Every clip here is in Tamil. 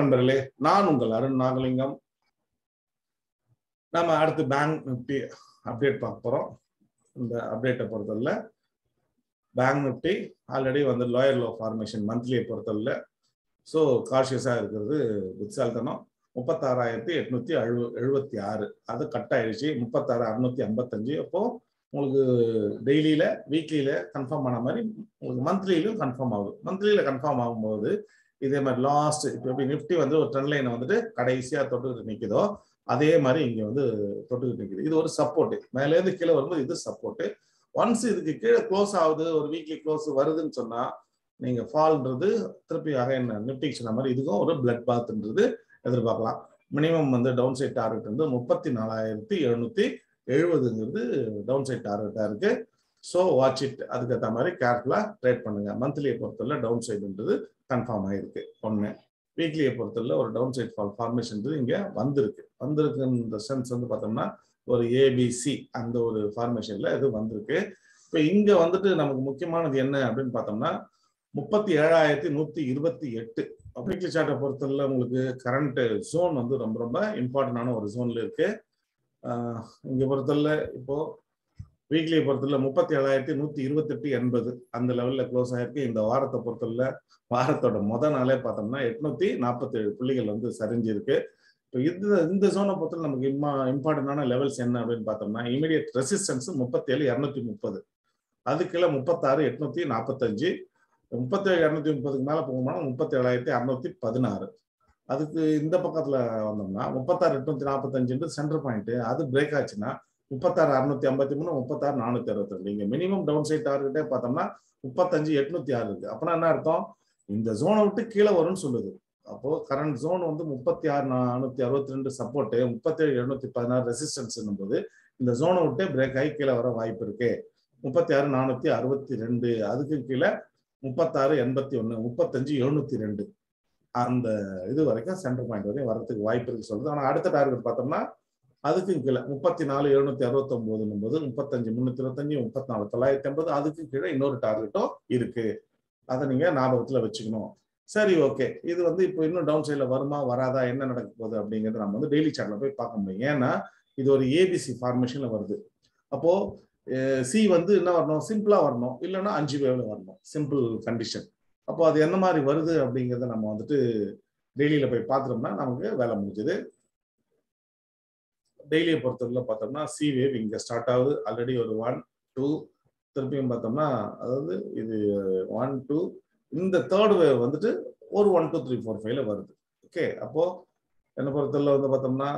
நண்பர்களே நான் உங்கள் அருண் நாகலிங்கம் நம்ம அடுத்து பேங்க் நிப்டி அப்டேட் பார்க்க போறோம் இந்த அப்டேட்டை பொறுத்தவரை பேங்க் நிப்டி ஆல்ரெடி வந்து லோயர் லோ ஃபார்மேஷன் மந்த்லியை பொறுத்தவரை ஸோ காஷியஸாக இருக்கிறது புத்திசாலித்தனம் முப்பத்தாறாயிரத்தி எட்நூத்தி எழு எழுபத்தி ஆறு அது கட் ஆயிடுச்சு முப்பத்தாறு அறுநூத்தி ஐம்பத்தஞ்சு அப்போ உங்களுக்கு டெய்லியில வீக்லியில கன்ஃபார்ம் ஆன மாதிரி உங்களுக்கு மந்த்லியிலும் கன்ஃபார்ம் ஆகுது மந்த்லியில கன்ஃபார்ம் ஆகும்போது இதே மாதிரி லாஸ்ட் இப்போ எப்படி நிஃப்டி வந்து ஒரு ட்ரெண்ட் லைனை வந்துட்டு கடைசியா தொட்டுக்கிட்டு நிற்குதோ அதே மாதிரி இங்க வந்து தொட்டுக்கிட்டு நிற்குது இது ஒரு சப்போர்ட் மேலேருந்து கீழே வரும்போது இது சப்போர்ட் ஒன்ஸ் இதுக்கு கீழே க்ளோஸ் ஆகுது ஒரு வீக்லி க்ளோஸ் வருதுன்னு சொன்னா நீங்க ஃபால்ன்றது திருப்பி என்ன நிப்டிக்கு சொன்ன மாதிரி இதுக்கும் ஒரு பிளட் பாத்ன்றது எதிர்பார்க்கலாம் மினிமம் வந்து டவுன் சைட் டார்கெட் வந்து முப்பத்தி நாலாயிரத்தி எழுநூத்தி எழுபதுங்கிறது டவுன் சைட் டார்கெட்டா இருக்கு ஸோ வாட்ச் இட் அதுக்கேற்ற மாதிரி கேர்ஃபுல்லா ட்ரேட் பண்ணுங்க மந்த்லியை பொறுத்தவரை டவுன் சைடுன்றது கன்ஃபார்ம் ஆயிருக்கு ஒன்று வீக்லியை பொறுத்தவரை ஒரு டவுன் சைட் ஃபால் ஃபார்மேஷன்றது இங்கே வந்திருக்கு வந்திருக்குன்ற சென்ஸ் வந்து பார்த்தோம்னா ஒரு ஏபிசி அந்த ஒரு ஃபார்மேஷன்ல இது வந்திருக்கு இப்போ இங்க வந்துட்டு நமக்கு முக்கியமானது என்ன அப்படின்னு பார்த்தோம்னா முப்பத்தி ஏழாயிரத்தி நூத்தி இருபத்தி எட்டு வீக்லி சார்ட்டை பொறுத்தவரை உங்களுக்கு கரண்ட் ஜோன் வந்து ரொம்ப ரொம்ப இம்பார்ட்டன்டான ஒரு ஜோன்ல இருக்கு இங்க பொறுத்தவரை இப்போ வீக்லியை பொறுத்தவரை முப்பத்தி ஏழாயிரத்தி நூத்தி இருபத்தெட்டு எண்பது அந்த லெவல்ல க்ளோஸ் ஆயிருக்கு இந்த வாரத்தை பொறுத்தவரை வாரத்தோட முத நாளே பார்த்தோம்னா எட்நூத்தி நாற்பத்தி ஏழு புள்ளிகள் வந்து சரிஞ்சிருக்கு இப்போ இந்த இந்த ஜோனை பொறுத்தவரை நமக்கு இம்மா இம்பார்ட்டன்டான லெவல்ஸ் என்ன அப்படின்னு பார்த்தோம்னா இமீடியட் ரெசிஸ்டன்ஸ் முப்பத்தி ஏழு இரநூத்தி முப்பது அதுக்குள்ள முப்பத்தாறு எட்நூத்தி நாற்பத்தஞ்சு முப்பத்தேழு இரநூத்தி முப்பதுக்கு மேல போகும்போது முப்பத்தி ஏழாயிரத்தி அறுநூத்தி பதினாறு அதுக்கு இந்த பக்கத்துல வந்தோம்னா முப்பத்தாறு எட்நூத்தி நாற்பத்தஞ்சு சென்டர் பாயிண்ட் அது பிரேக் ஆச்சுன்னா முப்பத்தாறு அறுநூத்தி ஐம்பத்தி மூணு முப்பத்தாறு நானூத்தி அறுபத்தி ரெண்டு இங்க மினிமம் டவுன் சைட் டார்கெட்டே பார்த்தோம்னா முப்பத்தஞ்சு எட்நூத்தி ஆறு இருக்கு அப்பனா என்ன அர்த்தம் இந்த ஜோனை விட்டு கீழே வரும்னு சொல்லுது அப்போ கரண்ட் ஜோன் வந்து முப்பத்தி ஆறு நானூத்தி அறுபத்தி ரெண்டு சப்போர்ட் முப்பத்தேழு எழுநூத்தி பதினாறு ரெசிஸ்டன்ஸ் போது இந்த ஜோனை விட்டு பிரேக் ஆகி கீழே வர வாய்ப்பு இருக்கு முப்பத்தி ஆறு நானூத்தி அறுபத்தி ரெண்டு அதுக்கு கீழே முப்பத்தாறு எண்பத்தி ஒன்று முப்பத்தஞ்சு எழுநூத்தி ரெண்டு அந்த இது வரைக்கும் சென்டர் பாயிண்ட் வரையும் வரதுக்கு வாய்ப்பு இருக்கு சொல்றது ஆனால் அடுத்த டார்கெட் பார்த்தோம்னா அதுக்கும் கீழே முப்பத்தி நாலு எழுநூத்தி அறுபத்தி ஒன்பதுன்னும் போது முப்பத்தஞ்சு முன்னூத்தி இருபத்தஞ்சு முப்பத்தி நாலு தொள்ளாயிரத்தி ஐம்பது அதுக்கு கீழே இன்னொரு டார்கெட்டும் இருக்கு அதை நீங்க ஞாபகத்துல வச்சுக்கணும் சரி ஓகே இது வந்து இப்போ இன்னும் டவுன் சைட்ல வருமா வராதா என்ன நடக்க போகுது அப்படிங்கிறத நம்ம வந்து டெய்லி சார்ட்ல போய் பார்க்க முடியும் ஏன்னா இது ஒரு ஏபிசி ஃபார்மேஷன்ல வருது அப்போ சி வந்து என்ன வரணும் சிம்பிளா வரணும் இல்லைன்னா அஞ்சு வேவ்ல வரணும் சிம்பிள் கண்டிஷன் அப்போ அது என்ன மாதிரி வருது அப்படிங்கிறத நம்ம வந்துட்டு டெய்லியில போய் பார்த்துட்டோம்னா நமக்கு வேலை முடிஞ்சது டெய்லியை பொறுத்தவரை பார்த்தோம்னா சி வேவ் இங்க ஸ்டார்ட் ஆகுது ஆல்ரெடி ஒரு ஒன் டூ திருப்பியும் பார்த்தோம்னா அதாவது இது ஒன் டூ இந்த தேர்ட் வேவ் வந்துட்டு ஒரு ஒன் டூ த்ரீ ஃபோர் ஃபைவ்ல வருது ஓகே அப்போ என்னை பொறுத்தவரை வந்து பார்த்தோம்னா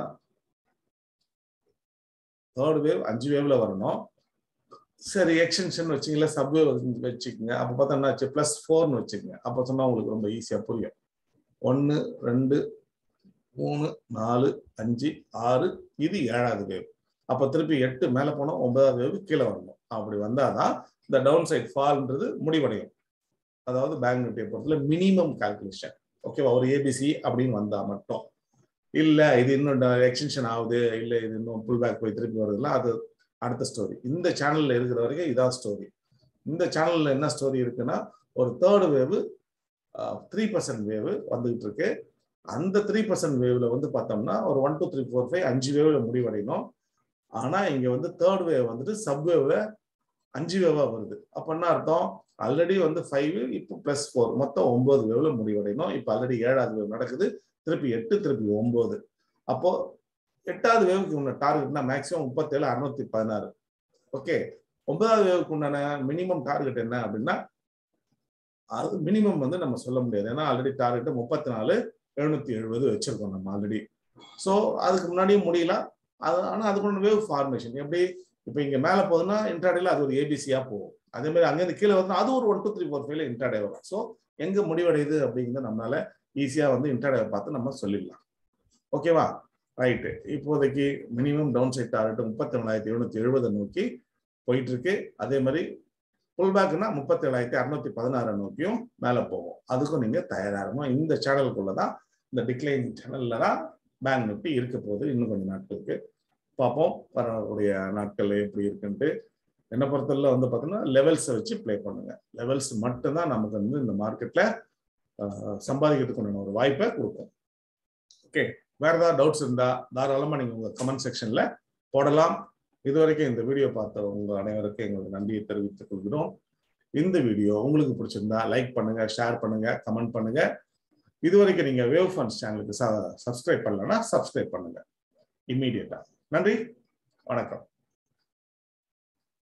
தேர்ட் வேவ் அஞ்சு வேவ்ல வரணும் சரி எக்ஸ்டென்ஷன் வச்சிங்களா சப்வே வச்சுக்கோங்க அப்போ பார்த்தா என்னாச்சு ப்ளஸ் ஃபோர்னு வச்சுக்கோங்க அப்போ சொன்னால் உங்களுக்கு ரொம்ப ஈஸியாக புரியும் ஒன்று ரெண்டு மூணு நாலு அஞ்சு ஆறு இது ஏழாவது வேவ் அப்போ திருப்பி எட்டு மேலே போனோம் ஒன்பதாவது வேவ் கீழே வரணும் அப்படி வந்தாதான் இந்த டவுன் சைட் ஃபால்ன்றது முடிவடையும் அதாவது பேங்க் நிஃப்டியை பொறுத்தல மினிமம் கால்குலேஷன் ஓகேவா ஒரு ஏபிசி அப்படின்னு வந்தா மட்டும் இல்லை இது இன்னும் எக்ஸ்டென்ஷன் ஆகுது இல்லை இது இன்னும் புல் பேக் போய் திருப்பி வருதுன்னா அது அடுத்த ஸ்டோரி இந்த சேனல்ல இருக்கிற வரைக்கும் இதான் ஸ்டோரி இந்த சேனல்ல என்ன ஸ்டோரி இருக்குன்னா ஒரு தேர்டு வேவு த்ரீ பர்சன்ட் வேவு வந்துகிட்டு இருக்கு அந்த த்ரீ பர்சன்ட் வேவ்ல வந்து பார்த்தோம்னா ஒரு one two three four five அஞ்சு வேவ்ல முடிவடையணும் ஆனா இங்க வந்து தேர்ட் வேவ் வந்துட்டு சப் வேவ்ல அஞ்சு வேவா வருது அப்ப என்ன அர்த்தம் ஆல்ரெடி வந்து ஃபைவ் இப்போ பிளஸ் ஃபோர் மொத்தம் ஒன்பது வேவ்ல முடிவடையணும் இப்போ ஆல்ரெடி ஏழாவது வேவ் நடக்குது திருப்பி எட்டு திருப்பி ஒன்பது அப்போ எட்டாவது வேவுக்கு உள்ள டார்கெட்னா மேக்ஸிமம் முப்பத்தேழு அறுநூத்தி பதினாறு ஓகே ஒன்பதாவது வேவுக்கு உண்டான மினிமம் டார்கெட் என்ன அப்படின்னா அது மினிமம் வந்து நம்ம சொல்ல முடியாது ஏன்னா ஆல்ரெடி டார்கெட் முப்பத்தி நாலு எழுநூத்தி எழுபது வச்சிருக்கோம் நம்ம ஆல்ரெடி ஸோ அதுக்கு முன்னாடியும் முடியல அது ஆனால் அதுக்கு வேவ் ஃபார்மேஷன் எப்படி இப்போ இங்கே மேலே போகுதுன்னா இன்ட்ராடேல அது ஒரு ஏபிசியா போகும் அதே மாதிரி அங்கேருந்து கீழே வந்து அது ஒரு ஒன் டூ த்ரீ ஃபோர் ஃபைவ்ல இன்ட்ராடே வரும் ஸோ எங்க முடிவடையுது அப்படிங்கிறத நம்மளால ஈஸியா வந்து இன்ட்ராடே பார்த்து நம்ம சொல்லிடலாம் ஓகேவா ரைட்டு இப்போதைக்கு மினிமம் டவுன் சைட் டார்கெட் முப்பத்தி ரெண்டாயிரத்தி எழுநூத்தி எழுபதை நோக்கி போயிட்டு இருக்கு அதே மாதிரி புல் பேக்னா முப்பத்தி ஏழாயிரத்தி அறுநூத்தி பதினாறு நோக்கியும் மேலே போகும் அதுக்கும் நீங்க தயாராகணும் இந்த சேனலுக்குள்ள தான் இந்த டிக்ளைன் சேனல்ல தான் பேங்க் நிஃப்டி இருக்க போகுது இன்னும் கொஞ்சம் நாட்களுக்கு பார்ப்போம் வரக்கூடிய நாட்கள் எப்படி இருக்குன்ட்டு என்னை பொறுத்தவரை வந்து பார்த்தீங்கன்னா லெவல்ஸை வச்சு ப்ளே பண்ணுங்க லெவல்ஸ் மட்டும்தான் நமக்கு வந்து இந்த மார்க்கெட்ல சம்பாதிக்கிறதுக்கு ஒரு வாய்ப்பை கொடுக்கும் ஓகே வேற ஏதாவது டவுட்ஸ் இருந்தா தாராளமா நீங்க உங்க கமெண்ட் செக்ஷன்ல போடலாம் இதுவரைக்கும் இந்த வீடியோ பார்த்த உங்க அனைவருக்கும் எங்களுக்கு நன்றியை தெரிவித்துக் கொள்கிறோம் இந்த வீடியோ உங்களுக்கு பிடிச்சிருந்தா லைக் பண்ணுங்க ஷேர் பண்ணுங்க கமெண்ட் பண்ணுங்க இதுவரைக்கும் நீங்க வேவ் ஃபண்ட்ஸ் சேனலுக்கு சப்ஸ்கிரைப் பண்ணலன்னா சப்ஸ்கிரைப் பண்ணுங்க இம்மீடியட்டா நன்றி வணக்கம்